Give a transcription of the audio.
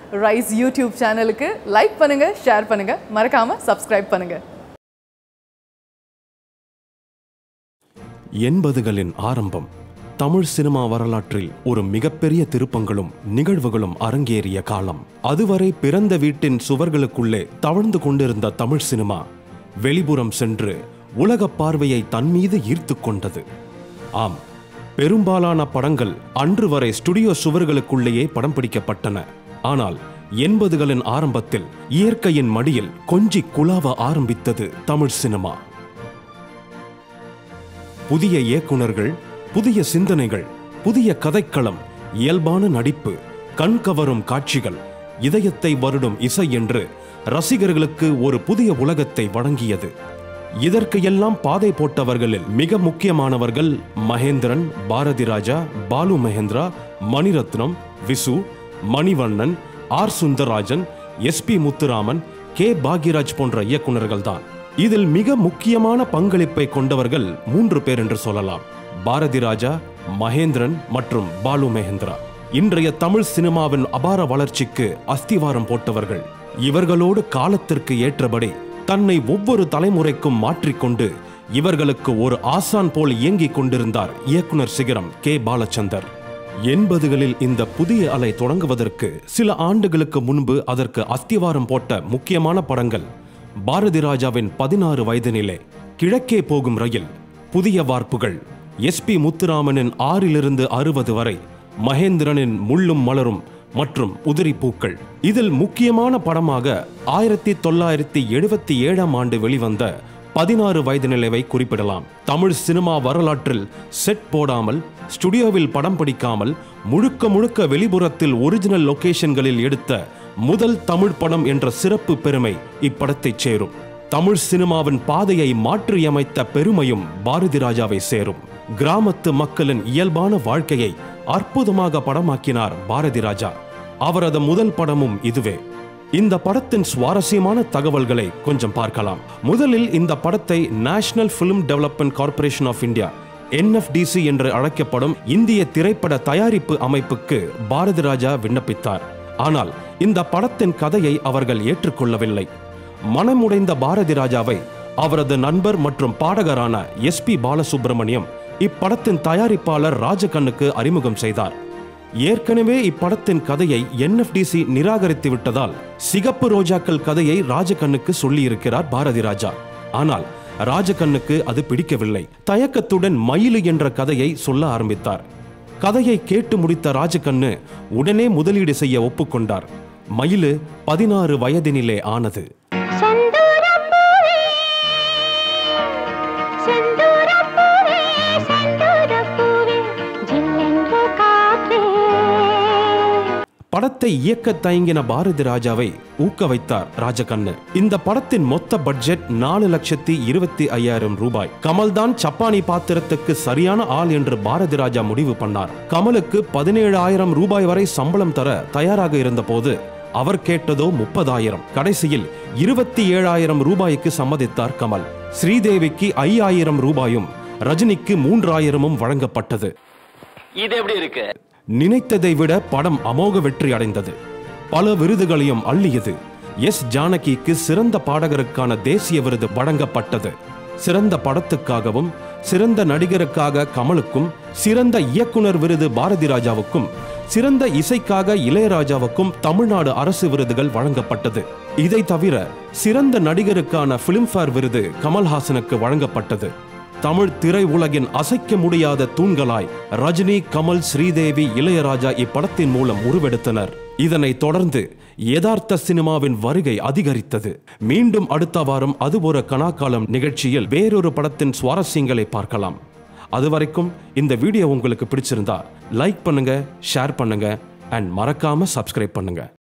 rice YouTube சேனலுக்கு like பண்ணுங்க share பண்ணுங்க மறக்காம சப்ஸ்கிரைப் பண்ணுங்க எண்பதுகளின் ஆரம்பம் தமிழ் சினிமா வரலாற்றில் ஒரு மிகப்பெரிய திருப்பங்களும் நிகழ்வுகளும் அரங்கேறிய காலம் அதுவரை பிறந்த வீட்டின் சுவர்களுக்குள்ளே தவழ்ந்து கொண்டிருந்த தமிழ் சினிமா வெளிப்புறம் சென்று உலகப் பார்வையை தன்மீது ஈர்த்து கொண்டது ஆம் பெரும்பாலான படங்கள் அன்று வரை ஸ்டுடியோ சுவர்களுக்குள்ளேயே படம் பிடிக்கப்பட்டன ஆனால் எண்பதுகளின் ஆரம்பத்தில் இயற்கையின் மடியில் கொஞ்சி குலாவ ஆரம்பித்தது தமிழ் சினிமா புதிய இயக்குனர்கள் புதிய சிந்தனைகள் புதிய கதைக்களம் இயல்பான நடிப்பு கண்கவரும் காட்சிகள் இதயத்தை வருடும் இசை என்று ரசிகர்களுக்கு ஒரு புதிய உலகத்தை வழங்கியது இதற்கு எல்லாம் பாதை போட்டவர்களில் மிக முக்கியமானவர்கள் Mahendran Bharathi Raja Balu Mahendra Mani Ratnam Visu Manivannan R Sundarrajan S P Muthuraman K Bhagyaraj போன்ற இயக்குனர்கள்தான் இதில் மிக முக்கியமான பங்களிப்பை கொண்டவர்கள் மூன்று பேர் என்று சொல்லலாம் பாரதி ராஜா மகேந்திரன் மற்றும் பாலு மகேந்திரா இன்றைய தமிழ் சினிமாவின் அபார வளர்ச்சிக்கு அஸ்திவாரம் போட்டவர்கள் இவர்களோடு காலத்திற்கு ஏற்றபடி தன்னை ஒவ்வொரு தலைமுறைக்கும் மாற்றிக்கொண்டு இவர்களுக்கு ஒரு ஆசான் போல் இயங்கிக் கொண்டிருந்தார் இயக்குனர் சிகரம் கே பாலச்சந்தர் எண்பதுகளில் இந்த புதிய அலை தொடங்குவதற்கு சில ஆண்டுகளுக்கு முன்பு அதற்கு அஸ்திவாரம் போட்ட முக்கியமான படங்கள் பாரதி ராஜாவின் பதினாறு வயதினிலே கிழக்கே போகும் ரயில் புதிய வார்ப்புகள் எஸ்பி முத்துராமனின் ஆறிலிருந்து அறுபது வரை மகேந்திரனின் முள்ளும் மலரும் மற்றும் உதிரி பூக்கள் இதில் முக்கியமான படமாக ஆயிரத்தி தொள்ளாயிரத்தி எழுபத்தி ஏழாம் ஆண்டு வெளிவந்த பதினாறு வயது நிலைவை குறிப்பிடலாம் தமிழ் சினிமா வரலாற்றில் செட் போடாமல் ஸ்டுடியோவில் படம் பிடிக்காமல் முழுக்க முழுக்க வெளிப்புறத்தில் ஒரிஜினல் லொகேஷன்களில் எடுத்த முதல் தமிழ் படம் என்ற சிறப்பு பெருமை இப்படத்தைச் சேரும் தமிழ் சினிமாவின் பாதையை மாற்றியமைத்த பெருமையும் பாரதி ராஜாவை சேரும் கிராமத்து மக்களின் இயல்பான வாழ்க்கையை அற்புதமாக படமாக்கினார் பாரதி ராஜா அவரது முதல் படமும் இதுவே இந்த படத்தின் சுவாரஸ்யமான தகவல்களை கொஞ்சம் பார்க்கலாம் முதலில் இந்த படத்தை National Film Development Corporation of India NFDC என்று அழைக்கப்படும் இந்திய திரைப்பட தயாரிப்பு அமைப்புக்கு பாரதி ராஜா விண்ணப்பித்தார் ஆனால் இந்த படத்தின் கதையை அவர்கள் ஏற்றுக்கொள்ளவில்லை மனமுடைந்த பாரதி ராஜாவை அவரது நண்பர் மற்றும் பாடகரான எஸ் பி பாலசுப்ரமணியம் இப்படத்தின் தயாரிப்பாளர் ராஜகண்ணுக்கு அறிமுகம் செய்தார் ஏற்கனவே இப்படத்தின் கதையை என்எஃப்டிசி நிராகரித்து விட்டதால் சிகப்பு ரோஜாக்கள் கதையை ராஜகண்ணுக்கு சொல்லியிருக்கிறார் பாரதி ராஜா ஆனால் ராஜகண்ணுக்கு அது பிடிக்கவில்லை தயக்கத்துடன் மயிலு என்ற கதையை சொல்ல ஆரம்பித்தார் கதையை கேட்டு முடித்த ராஜகண்ணு உடனே முதலீடு செய்ய ஒப்புக்கொண்டார் மயிலு பதினாறு வயதினிலே ஆனது செந்தூரப்பூவே செந்தூரப்பூவே செந்தூரப்பூவே ஜில்லென்ற காற்றே படத்தை இயக்க தயங்கின பாரதி ராஜாவை ஊக்க வைத்தார் ராஜகண்ணு இந்த படத்தின் மொத்த பட்ஜெட் நாலு லட்சத்தி இருபத்தி ஐயாயிரம் ரூபாய் கமல்தான் சப்பானி பாத்திரத்துக்கு சரியான ஆள் என்று பாரதி ராஜா முடிவு பண்ணார் கமலுக்கு பதினேழு ஆயிரம் ரூபாய் வரை சம்பளம் தர தயாராக இருந்தபோது அவர் கேட்டதோ முப்பதாயிரம் கடைசியில் இருபத்தி ஏழாயிரம் ரூபாய்க்கு சம்மதித்தார் கமல் ஸ்ரீதேவிக்கு ஐயாயிரம் ரூபாயும் ரஜினிக்கு மூன்றாயிரமும் வழங்கப்பட்டது இது எப்படி இருக்கு நினைத்ததை விட படம் அமோக வெற்றி அடைந்தது பல விருதுகளையும் அள்ளியது எஸ் ஜானகிக்கு சிறந்த பாடகருக்கான தேசிய விருது வழங்கப்பட்டது சிறந்த படத்துக்காகவும் சிறந்த நடிகருக்காக கமலுக்கும் சிறந்த இயக்குனர் விருது பாரதி ராஜாவுக்கும் சிறந்த இசைக்காக இளையராஜாவுக்கும் தமிழ்நாடு அரசு விருதுகள் வழங்கப்பட்டது இதை தவிர சிறந்த நடிகருக்கான பிலிம்ஃபேர் விருது கமல்ஹாசனுக்கு வழங்கப்பட்டது தமிழ் திரை உலகின் அசைக்க முடியாத தூண்களாய் ரஜினி கமல் ஸ்ரீதேவி இளையராஜா இப்படத்தின் மூலம் உருவெடுத்தனர் இதனைத் தொடர்ந்து யதார்த்த சினிமாவின் வருகை அதிகரித்தது மீண்டும் அடுத்த வாரம் அது ஒரு கனாக்காலம் நிகழ்ச்சியில் வேறொரு படத்தின் சுவாரஸ்யங்களை பார்க்கலாம் அதுவரைக்கும் இந்த வீடியோ உங்களுக்கு பிடிச்சிருந்தா லைக் பண்ணுங்க ஷேர் பண்ணுங்க அண்ட் மறக்காம சப்ஸ்கிரைப் பண்ணுங்க